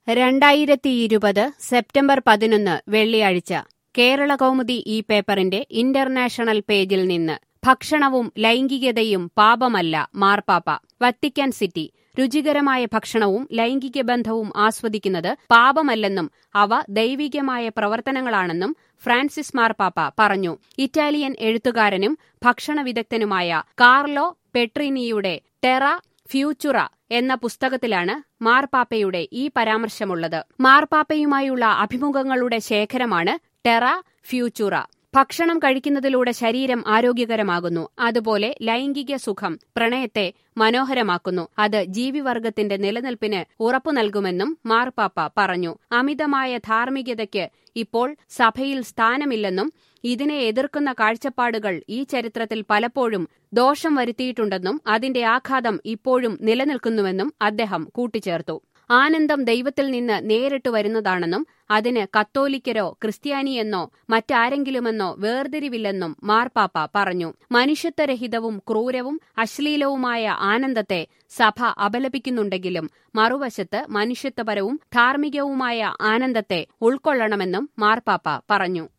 രണ്ടായിരത്തിയിരുപത് സെപ്റ്റംബർ പതിനൊന്ന് വെള്ളിയാഴ്ച കേരള കൗമുദി ഈ പേപ്പറിന്റെ ഇന്റർനാഷണൽ പേജിൽ നിന്ന് ഭക്ഷണവും ലൈംഗികതയും പാപമല്ല മാർപ്പാപ്പ വത്തിക്കാൻ സിറ്റി രുചികരമായ ഭക്ഷണവും ലൈംഗിക ബന്ധവും ആസ്വദിക്കുന്നത് പാപമല്ലെന്നും അവ ദൈവികമായ പ്രവർത്തനങ്ങളാണെന്നും ഫ്രാൻസിസ് മാർപ്പാപ്പ പറഞ്ഞു ഇറ്റാലിയൻ എഴുത്തുകാരനും ഭക്ഷണ വിദഗ്ധനുമായ കാർലോ പെട്രിനിയുടെ ടെറ ഫ്യൂച്ചുറ എന്ന പുസ്തകത്തിലാണ് മാർപ്പാപ്പയുടെ ഈ പരാമർശമുള്ളത് മാർപ്പാപ്പയുമായുള്ള അഭിമുഖങ്ങളുടെ ശേഖരമാണ് ടെറ ഫ്യൂച്ചുറ ഭക്ഷണം കഴിക്കുന്നതിലൂടെ ശരീരം ആരോഗ്യകരമാകുന്നു അതുപോലെ ലൈംഗിക സുഖം പ്രണയത്തെ മനോഹരമാക്കുന്നു അത് ജീവിവർഗത്തിന്റെ നിലനിൽപ്പിന് ഉറപ്പു നൽകുമെന്നും മാർപ്പാപ്പ പറഞ്ഞു അമിതമായ ധാർമ്മികതയ്ക്ക് ഇപ്പോൾ സഭയിൽ സ്ഥാനമില്ലെന്നും ഇതിനെ എതിർക്കുന്ന കാഴ്ചപ്പാടുകൾ ഈ ചരിത്രത്തിൽ പലപ്പോഴും ദോഷം വരുത്തിയിട്ടുണ്ടെന്നും അതിന്റെ ആഘാതം ഇപ്പോഴും നിലനിൽക്കുന്നുവെന്നും അദ്ദേഹം കൂട്ടിച്ചേർത്തു ആനന്ദം ദൈവത്തിൽ നിന്ന് നേരിട്ട് വരുന്നതാണെന്നും അതിന് കത്തോലിക്കരോ ക്രിസ്ത്യാനിയെന്നോ മറ്റാരെങ്കിലുമെന്നോ വേർതിരിവില്ലെന്നും മാർപ്പാപ്പ പറഞ്ഞു മനുഷ്യത്വരഹിതവും ക്രൂരവും അശ്ലീലവുമായ ആനന്ദത്തെ സഭ അപലപിക്കുന്നുണ്ടെങ്കിലും മറുവശത്ത് മനുഷ്യത്വപരവും ധാർമ്മികവുമായ ആനന്ദത്തെ ഉൾക്കൊള്ളണമെന്നും മാർപ്പാപ്പ പറഞ്ഞു